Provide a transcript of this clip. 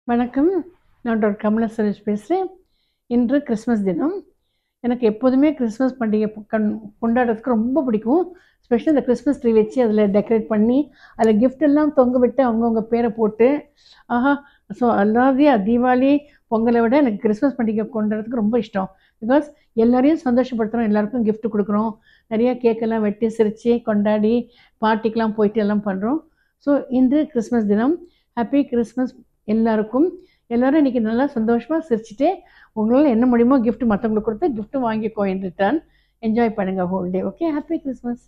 வணக்கம் நான் டாக்டர் கமலா சுரேஷ் பேசுகிறேன் இன்று கிறிஸ்மஸ் தினம் எனக்கு எப்போதுமே கிறிஸ்மஸ் பண்டிகை ப- கண் கொண்டாடுறதுக்கு ரொம்ப பிடிக்கும் ஸ்பெஷலி இந்த கிறிஸ்மஸ் ட்ரீ வச்சு அதில் டெக்கரேட் பண்ணி அதில் gift எல்லாம் தொங்க விட்டு அவங்கவுங்க பேரை போட்டு ஆஹா ஸோ அல்லாதே தீபாவளி பொங்கலை விட எனக்கு கிறிஸ்மஸ் பண்டிகை கொண்டாடுறதுக்கு ரொம்ப இஷ்டம் பிகாஸ் எல்லாரையும் சந்தோஷப்படுத்துகிறோம் எல்லாருக்கும் gift கொடுக்குறோம் நிறைய கேக்கெல்லாம் வெட்டி சிரித்து கொண்டாடி பார்ட்டிக்கெலாம் போயிட்டு எல்லாம் பண்ணுறோம் ஸோ இன்று கிறிஸ்மஸ் தினம் ஹாப்பி கிறிஸ்மஸ் எல்லாருக்கும் எல்லாரும் இன்னைக்கு நல்லா சந்தோஷமாக சிரிச்சுட்டு உங்களால் என்ன முடியுமோ gift மற்றவங்களுக்கு கொடுத்து gift வாங்கிக்கோ இன் ரிட்டர்ன் என்ஜாய் பண்ணுங்கள் whole day okay happy Christmas